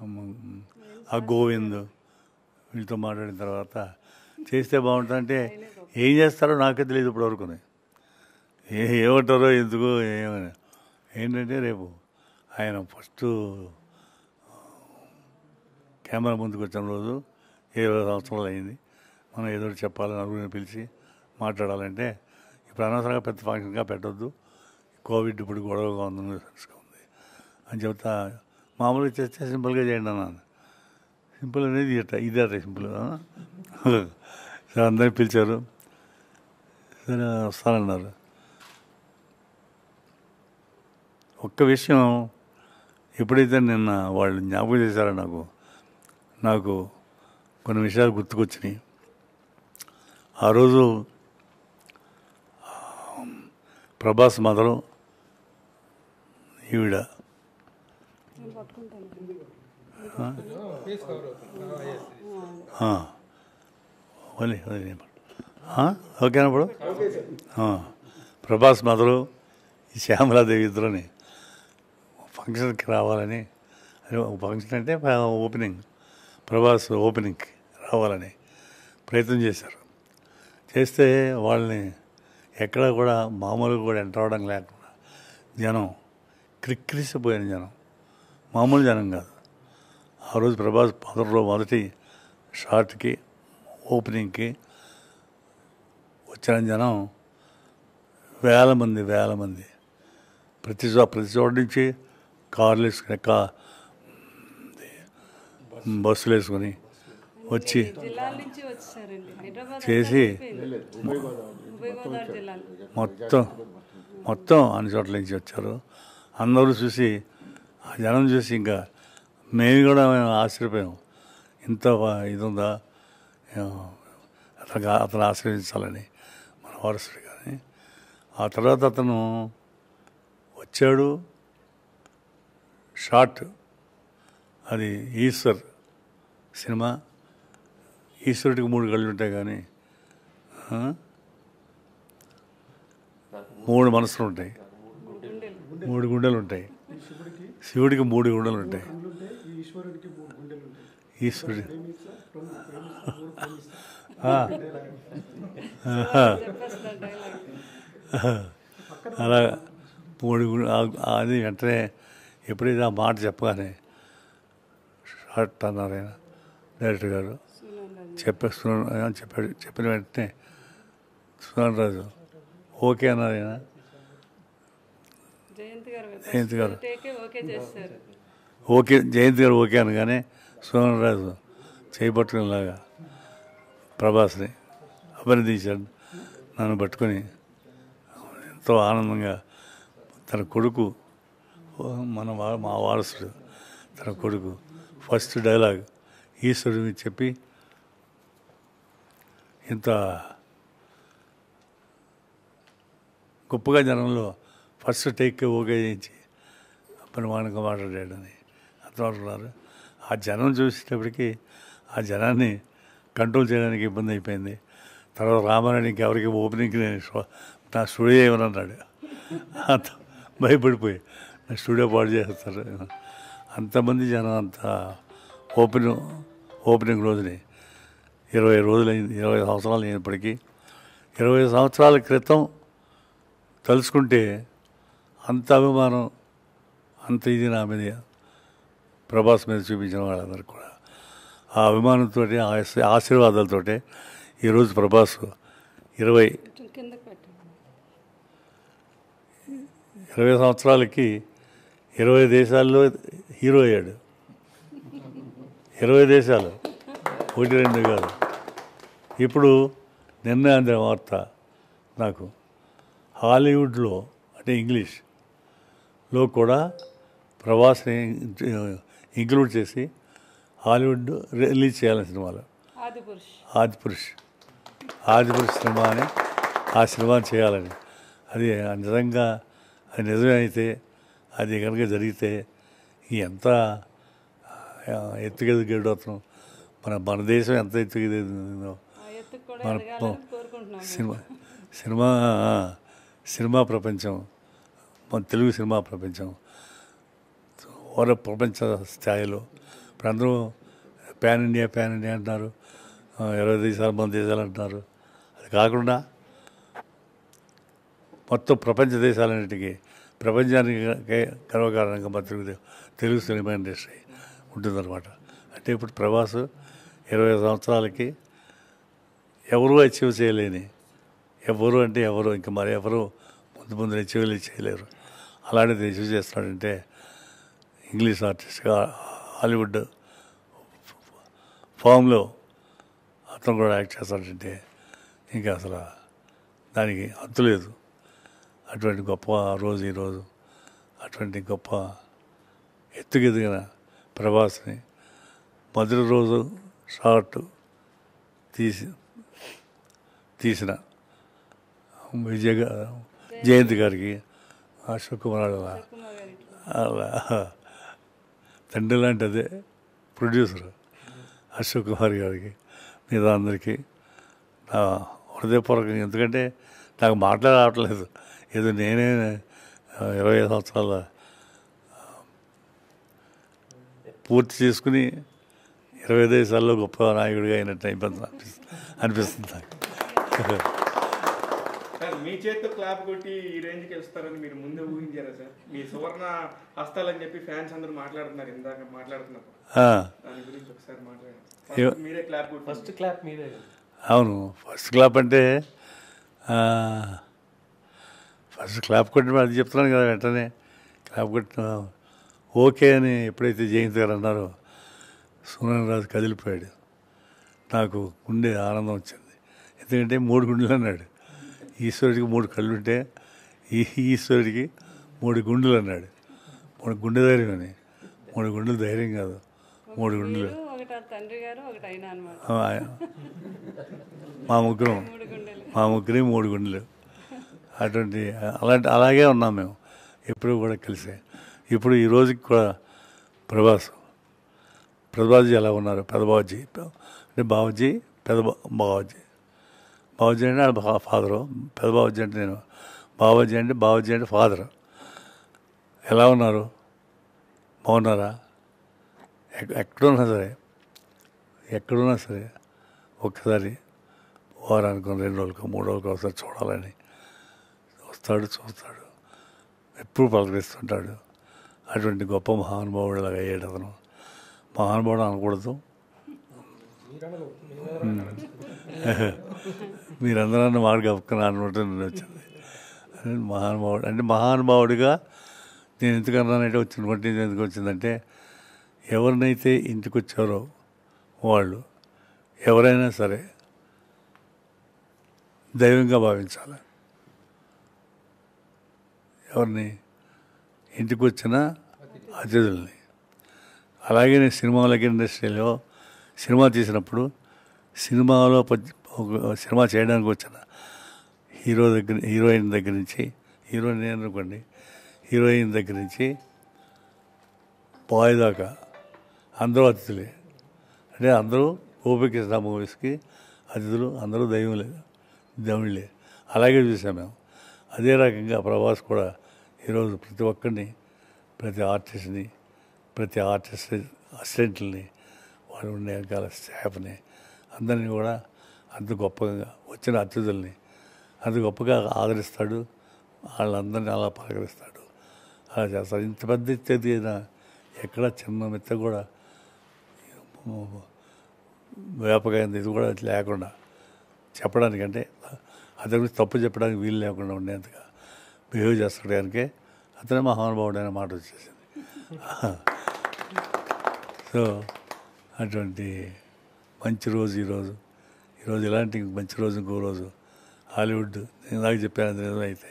ఆ గోవింద్ వీళ్ళతో మాట్లాడిన తర్వాత చేస్తే బాగుంటుందంటే ఏం చేస్తారో నాకే తెలియదు ఇప్పుడు వరకునే ఏ ఏమంటారో ఎందుకు ఏమని ఏంటంటే రేపు ఆయన ఫస్ట్ కెమెరా ముందుకు వచ్చిన రోజు ఇరవై సంవత్సరాలు అయింది మనం ఏదో ఒకటి చెప్పాలని నలుగురిని పిలిచి మాట్లాడాలంటే ఇప్పుడు అనవసరంగా పెద్ద ఫంక్షన్గా పెట్టొద్దు కోవిడ్ ఇప్పుడు గొడవగా ఉంది తెలుసుగా ఉంది అని చెప్తా మామూలుగా చేస్తే సింపుల్గా చేయండి అన్నాను సింపుల్ అనేది ఇట ఇదే సింపుల్ సరే అందరిని పిలిచారు సరే వస్తానన్నారు ఒక్క విషయం ఎప్పుడైతే నిన్న వాళ్ళు జ్ఞాపకం చేశారో నాకు నాకు కొన్ని విషయాలు గుర్తుకొచ్చినాయి ఆ రోజు ఆ, ప్రభాస్ మదరు ఈవిడ ఆ. వదిలే వదిలే ఆ? ఓకేనా ఇప్పుడు ఆ. ప్రభాస్ మదరు ఈ శ్యామలాదేవి ఇద్దరుని ఫంక్షన్కి రావాలని అదే ఒక ఫంక్షన్ అంటే ఓపెనింగ్ ప్రభాస్ ఓపెనింగ్కి రావాలని ప్రయత్నం చేశారు చేస్తే వాళ్ళని ఎక్కడ కూడా మామూలుగా కూడా ఎంటర్ అవడం లేకుండా జనం క్రిక్కిరిసిపోయిన జనం మామూలు జనం కాదు ఆ రోజు ప్రభాస్ మొదటిలో మొదటి షార్ట్కి ఓపెనింగ్కి వచ్చిన జనం వేల మంది వేల మంది ప్రతి చో ప్రతి చోట నుంచి కార్లు వేసుకుని కా బస్సులు వేసుకొని వచ్చి జిల్లాల నుంచి వచ్చారండి హైదరాబాద్ చేసి ఉభయ గోదావరి జిల్లాలు మొత్తం మొత్తం అన్ని చోట్ల నుంచి వచ్చారు అందరూ చూసి ఆ జనం చూసి ఇంకా మేము కూడా ఆశ్చర్యపోయాం ఇంత వా- ఇది ఉందా ఆ, అతను అతను ఆశ్రయించాలని మన వారసుడు కానీ ఆ తర్వాత అతను వచ్చాడు షార్ట్ అది ఈశ్వర్ సినిమా ఈశ్వరుడికి మూడు కళ్ళు ఉంటాయి కానీ ఆ? మూడు మనసులు ఉంటాయి మూడు గుండెలు ఉంటాయి శివుడికి మూడు గుండెలు ఉంటాయి ఈశ్వరుడి ఆ. ఆహా. చెప్పేస్తున్నారు డైలాగ్ అలా మూడు గు- ఆ- అది వెంటనే ఎప్పుడైతే ఆ మాట చెప్పగానే షార్ట్ అన్నారు ఆయన డైరెక్టర్ గారు చెప్పేస్తున్నాను చెప్పాడు చెప్పిన వెంటనే సునన్ రాజు ఓకే అన్నారు ఆయన జయంతి గారు జయంతి గారు. టేకే ఓకే చేశారు ఓకే జయంతి గారు ఓకే అనగానే సునన్ రాజు చేయబట్టుకునేలాగా ప్రభాస్ని అభినందించాడు నన్ను పట్టుకొని ఎంతో ఆనందంగా తన కొడుకు మన వా- మా వారసుడు తన కొడుకు ఫస్ట్ డైలాగ్ ఈశ్వరుడిని చెప్పి ఇంత గొప్పగా జనంలో ఫస్ట్ టేక్ ఓకే చేయించి పనిమానంగా మాట్లాడాడని అర్థమవుతున్నారు ఆ జనం చూసేటప్పటికి ఆ జనాన్ని కంట్రోల్ చేయడానికి ఇబ్బంది అయిపోయింది తర్వాత రామారాయణకి ఎవరికి ఓపెనింగ్కి నేను స్వ- నా స్టూడియో ఏమని అన్నాడు అంత భయపడిపోయి నా స్టూడియో పాడు చేస్తారు అంతమంది జనం అంత ఓపెన్ ఓపెనింగ్ రోజుని ఇరవై రోజులైంది ఇరవై సంవత్సరాలు అయినప్పటికీ ఇరవై సంవత్సరాల క్రితం తలుచుకుంటే అంత అభిమానం అంత ఇది నా మీద ప్రభాస్ మీద చూపించిన వాళ్ళందరూ కూడా ఆ అభిమానంతో ఆశీర్వాదాలతో ఈరోజు ప్రభాస్ ఇరవై కొంచెం కిందకి పెట్టండి ఇరవై సంవత్సరాలకి ఇరవై దేశాల్లో హీరో అయ్యాడు ఇరవై దేశాలు ఒకటి రెండు కాదు ఇప్పుడు నిన్న అందిన వార్త నాకు హాలీవుడ్లో అంటే ఇంగ్లీష్లో కూడా ప్రవాస్ని ఇంక్లూడ్ చేసి హాలీవుడ్ రిలీజ్ చేయాలని సినిమాలో ఆది పురుష్ ఆదిపురుష్ ఆదిపురుష్ సినిమా అని ఆ సినిమాని చేయాలని అది నిజంగా అది నిజమైతే అది కనుక జరిగితే ఎంత ఆ, ఎత్తుకెదిగేటవుతాం మన మన దేశం ఎంత ఎత్తుకెదిగిందో ఆ ఎత్తుకు కూడా మన ఎదగాలని కోరుకుంటున్నాను సినిమా సినిమా సినిమా ప్రపంచం మన తెలుగు సినిమా ప్రపంచం ఓర ప్రపంచ స్థాయిలో ఇప్పుడు అందరూ ప్యాన్ ఇండియా ప్యాన్ ఇండియా అంటున్నారు ఆ, ఇరవై దేశాలు మన దేశాలు అంటున్నారు అది కాకుండా మొత్తం ప్రపంచ దేశాలన్నిటికీ ప్రపంచానికి గ- గర్వకారణంగా మన తెలుగు తెలుగు సినిమా ఇండస్ట్రీ ఉంటుందన్నమాట అంటే ఇప్పుడు ప్రభాస్ ఇరవై సంవత్సరాలకి ఎవరు అచీవ్ చేయలేని ఎవరు అంటే ఎవరు ఇంకా మరి ఎవరు ముందు ముందు అచీవ్ చేయలేరు అలాంటిది అచీవ్ చేస్తున్నాడంటే ఇంగ్లీష్ ఆర్టిస్ట్గా హాలీవుడ్ ఫామ్లో అతను కూడా యాక్ట్ చేస్తాడంటే ఇంకా అసలు దానికి అంతు లేదు అటువంటి గొప్ప రోజు ఈరోజు అటువంటి గొప్ప ఎత్తుకెదిగిన ప్రభాస్ని మొదటి రోజు షార్ట్ తీసి తీసిన విజయ్ గా- జయంతి గారికి అశోక్ కుమార్ వాళ్ళ కుమార్ గారికి అలా తండ్రి లాంటి అదే ప్రొడ్యూసర్ అశోక్ కుమార్ గారికి మీద అందరికీ నా హృదయపూర్వకంగా ఎందుకంటే నాకు మాట్లాడ రావట్లేదు ఏదో నేనే ఆ, ఇరవై ఐదు సంవత్సరాల ఆ, పూర్తి చేసుకుని ఇరవై దేశాల్లో గొప్ప నాయకుడిగా అయినట్టు అయిపోతుంది అనిపిస్తుంది అనిపిస్తుంది నాకు సార్ మీ చేతితో క్లాప్ కొట్టి ఈ రేంజ్కి వెళ్తారని మీరు ముందే ఊహించారా సార్ మీ సువర్ణ హస్తాలని చెప్పి ఫ్యాన్స్ అందరూ మాట్లాడుతున్నారు ఇందాక మాట్లాడుతున్నారు ఆ, దాని గురించి ఒకసారి మాట్లాడండి ఏ- First మీరే క్లాప్ కొట్టి ఫస్ట్ క్లాప్ మీదే అవును ఫస్ట్ క్లాప్ అంటే ఆ, ఫస్ట్ క్లాప్ కొట్టిన అది చెప్తున్నాను కదా వెంటనే క్లాప్ కొట్టిన ఓకే అని ఎప్పుడైతే జయంత్ గారు అన్నారో సునన్ రాజు కదిలిపోయాడు నాకు గుండె ఆనందం వచ్చింది ఎందుకంటే మూడు గుండెలు అన్నాడు ఈశ్వరుడికి మూడు కళ్ళు ఉంటే ఈ ఈశ్వరుడికి మూడు గుండెలు అన్నాడు మూడు గుండె ధైర్యం అని మూడు గుండెలు ధైర్యం కాదు మూడు గుండెలు మీరు ఒకటి ఆ తండ్రి గారు ఒకటి అయినా అనమాట ఆ, మా ముగ్గురం మూడు గుండెలు మా ముగ్గురి మూడు గుండెలు అటువంటి అలాంటి అలాగే ఉన్నాం మేము ఎప్పుడు కూడా కలిసే ఇప్పుడు ఈ రోజుకి కూడా ప్రభాస్ ప్రభాస్జీ ఎలా ఉన్నారు పెద్ద బావజీ అంటే బావజీ పెద్ద బా- బావజీ బావజీ అంటే వాళ్ళ ఫా- ఫాదరు పెద్ద బావజీ అంటే నేను బావజీ అంటే బావజీ అంటే ఫాదర్ ఎలా ఉన్నారు బాగున్నారా ఎక్- ఎక్కడున్నా సరే ఎక్కడున్నా సరే ఒక్కసారి వారానికి రెండు రోజులకు మూడు రోజులకు ఒకసారి చూడాలని వస్తాడు చూస్తాడు ఎప్పుడు పలకరిస్తుంటాడు అటువంటి గొప్ప మహానుభావుడిలాగా అయ్యాడు అతను మహానుభావుడు అనకూడదు ఉమ్. మీరందరూ అన్న మాట గప్పుకున్న అనుకుంటే నేను వచ్చింది అదే మహానుభావుడు అంటే మహానుభావుడిగా నేను ఎందుకు అన్నానంటే వచ్చిన బట్టి ఎందుకు వచ్చిందంటే ఎవరినైతే ఇంటికి వచ్చారో వాళ్ళు ఎవరైనా సరే దైవంగా భావించాలి ఎవరిని ఇంటికి వచ్చిన అతిథుల్ని అలాగే నేను సినిమాలకి ఇండస్ట్రీలో సినిమా తీసినప్పుడు సినిమాలో పద్- ఒక సినిమా చేయడానికి వచ్చిన హీరో దగ్గర హీరోయిన్ దగ్గర నుంచి హీరోయిన్ నేను అనుకోండి హీరోయిన్ దగ్గర నుంచి బాయ్ దాకా అందరూ అతిథులే అంటే అందరూ గోపికృష్ణ మూవీస్కి అతిథులు అందరూ దైవంలే దేవుళ్ళే అలాగే చూసాం మేము అదే రకంగా ప్రభాస్ కూడా ఈరోజు ప్రతి ఒక్కరిని ప్రతి ఆర్టిస్ట్ని ప్రతి ఆర్టిస్ట్ అసిస్టెంట్లని వాళ్ళు ఉండే రకాల స్టాఫ్ని అందరినీ కూడా అంత గొప్పగా వచ్చిన అతిథుల్ని అంత గొప్పగా ఆదరిస్తాడు వాళ్ళందరినీ అలా పలకరిస్తాడు అలా చేస్తాడు ఇంత పెద్ద ఇచ్చేది అయినా ఎక్కడ చిన్న మెత్త కూడా వ్యాపకమైంది ఇది కూడా లేకుండా చెప్పడానికంటే అతని గురించి తప్పు చెప్పడానికి వీలు లేకుండా ఉండేంతగా బిహేవ్ చేస్తాడు కనుకే అతనే మహానుభావుడు అనే మాట వచ్చేసింది సో అటువంటి మంచి రోజు ఈరోజు ఈరోజు ఇలాంటి మంచి రోజు ఇంకో రోజు హాలీవుడ్ నేను నాకు చెప్పాను అది నిజమైతే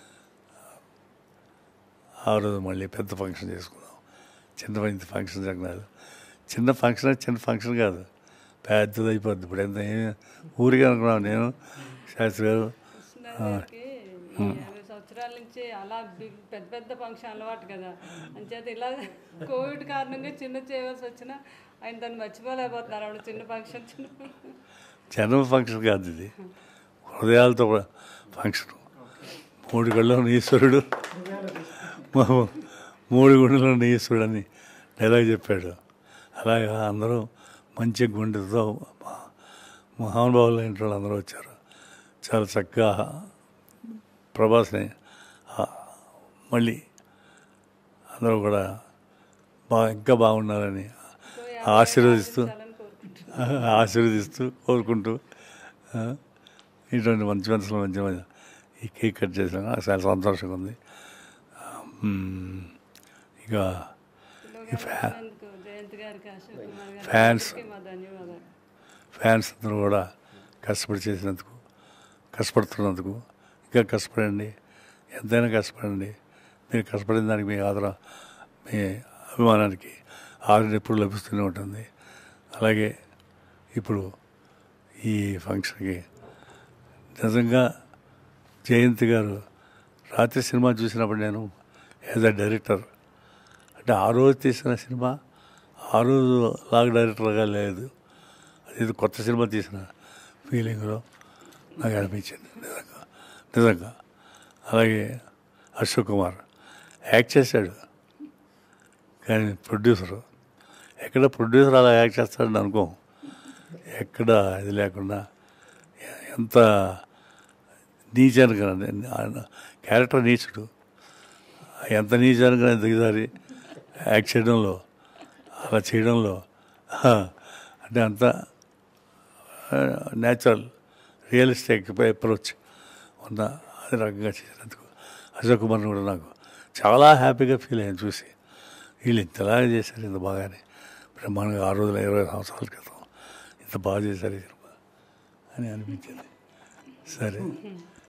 ఆ రోజు మళ్ళీ పెద్ద ఫంక్షన్ చేసుకుందాం చిన్న మంచి ఫంక్షన్ జరగలేదు చిన్న ఫంక్షన్ చిన్న ఫంక్షన్ కాదు పెద్దది అయిపోద్ది ఇప్పుడు ఎంత ఏమి ఊరికే అనుకున్నాను నేను శాస్త్రి గారు కృష్ణ గారికి ఈ యాభై సంవత్సరాల నుంచి అలా బిగ్- పెద్ద పెద్ద ఫంక్షన్ అలవాటు కదా అంచేత ఇలా కోవిడ్ కారణంగా చిన్న చేయవలసి వచ్చినా ఆయన దాన్ని మర్చిపోలేకపోతున్నారు ఆవిడ చిన్న ఫంక్షన్ చిన్న జన్మ ఫంక్షన్ కాదు ఇది హృదయాలతో కూడా ఫంక్షన్ మూడు కళ్ళు ఉన్న ఈశ్వరుడు మూ- మూడు గుండెలు ఉన్న ఈశ్వరుడు అని డైలాగ్ చెప్పాడు అలాగా అందరూ మంచి గుండెతో మా- మహానుభావులు అయిన వాళ్ళు అందరూ వచ్చారు చాలా చక్కగా ప్రభాస్ని ఆ, మళ్ళీ అందరూ కూడా బాగా ఇంకా బాగుండాలని ఇంకో యాభై ఆశీర్వదిస్తూ సాధించాలని కోరుకుంటున్నాను. ఆశీర్వదిస్తూ కోరుకుంటూ ఆ, ఇటువంటి మంచి మనసులో మంచి మంచి ఈ కేక్ కట్ చేసాను నాకు చాలా సంతోషంగా ఉంది ఆ, మ్మ్. ఇక ఇందులో ఫ్యా- వచ్చినందుకు జయంత్ గారికి అశోక్ కుమార్ గారికి ఫ్యాన్స్. అందరికీ మా ధన్యవాదాలు ఫ్యాన్స్ అందరూ కూడా కష్టపడి చేసినందుకు కష్టపడుతున్నందుకు ఇంకా కష్టపడండి ఎంతైనా కష్టపడండి మీరు కష్టపడిన దానికి మీ ఆదరణ మీ అభిమానానికి ఆదరణ ఎప్పుడు లభిస్తూనే ఉంటుంది అలాగే ఇప్పుడు ఈ ఫంక్షన్కి నిజంగా జయంతి గారు రాత్రి సినిమా చూసినప్పుడు నేను యాజ్ అ డైరెక్టర్ అంటే ఆ రోజు తీసిన సినిమా ఆ రోజు లాగా డైరెక్టర్గా లేదు అది కొత్త సినిమా తీసిన ఫీలింగ్లో నాకు అనిపించింది నిజంగా నిజంగా అలాగే అశోక్ కుమార్ యాక్ట్ చేశాడు కానీ ప్రొడ్యూసరు ఎక్కడ ప్రొడ్యూసర్ అలా యాక్ట్ చేస్తాడని అనుకో ఎక్కడ ఇది లేకుండా ఎంత నీచానికి ఆయన క్యారెక్టర్ నీచుడు ఎంత నీచానికి దిగజారి యాక్ట్ చేయడంలో అలా చేయడంలో హా, అంటే అంత న్యాచురల్ రియలిస్టిక్ అప్రోచ్ ఉన్న అది రకంగా చేసినందుకు అశోక్ కుమార్ని కూడా నాకు చాలా హ్యాపీగా ఫీల్ అయ్యాను చూసి వీళ్ళు ఇంతలా చేశారు ఇంత బాగానే బ్రహ్మాండంగా ఆ రోజుల ఇరవై సంవత్సరాల క్రితం ఇంత బాగా చేశారు ఈ సినిమా అని అనిపించింది సరే